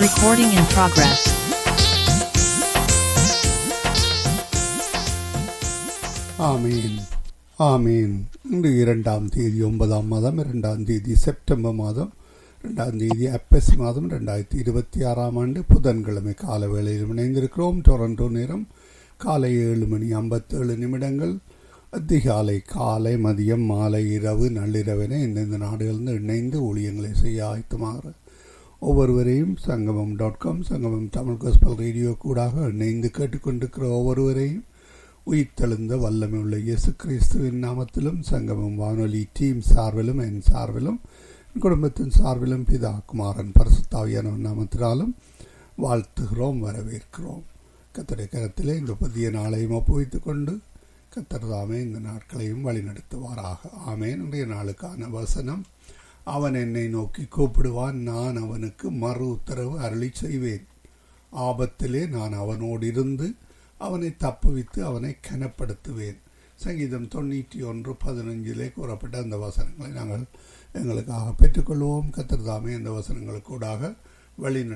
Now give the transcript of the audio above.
Recording in progress. ஆமீன் ஆமீன் இன்று இரண்டாம் தேதி ஒன்பதாம் மாதம் இரண்டாம் தேதி செப்டம்பர் மாதம் இரண்டாம் தேதி அப்பசி மாதம் ரெண்டாயிரத்தி இருபத்தி ஆறாம் ஆண்டு புதன்கிழமை கால வேளையில் இணைந்திருக்கிறோம் டொரண்டோ நேரம் காலை ஏழு மணி ஐம்பத்தேழு நிமிடங்கள் அதிகாலை காலை மதியம் மாலை இரவு நள்ளிரவென இந்தந்த நாடுகளிலிருந்து இணைந்து ஊழியங்களை செய்ய ஆயத்தமாகிற ஒவ்வொருவரையும் சங்கமம் டாட் காம் சங்கமம் தமிழ் கோஸ்பல் ரேடியோ கூடாக இணைந்து கேட்டுக்கொண்டிருக்கிற ஒவ்வொருவரையும் உயிர்த்தெழுந்த வல்லமை உள்ள இயேசு கிறிஸ்துவின் நாமத்திலும் சங்கமம் வானொலி டீம் சார்பிலும் என் சார்பிலும் என் குடும்பத்தின் சார்பிலும் பிதா குமாரன் பரிசுத்தாவியானவன் நாமத்தினாலும் வாழ்த்துகிறோம் வரவேற்கிறோம் கத்தடை கரத்திலே இந்த புதிய நாளையும் ஒப்புவித்துக் கொண்டு கத்தர் தாமே இந்த நாட்களையும் வழிநடத்துவாராக ஆமேன் இன்றைய நாளுக்கான வசனம் அவன் என்னை நோக்கி கூப்பிடுவான் நான் அவனுக்கு மறு உத்தரவு அருளி செய்வேன் ஆபத்திலே நான் அவனோடு இருந்து அவனை தப்புவித்து அவனை கனப்படுத்துவேன் சங்கீதம் தொண்ணூற்றி ஒன்று பதினஞ்சிலே கூறப்பட்ட அந்த வசனங்களை நாங்கள் எங்களுக்காக பெற்றுக்கொள்வோம் கத்திரதாமே அந்த வசனங்களுக்கூடாக வழி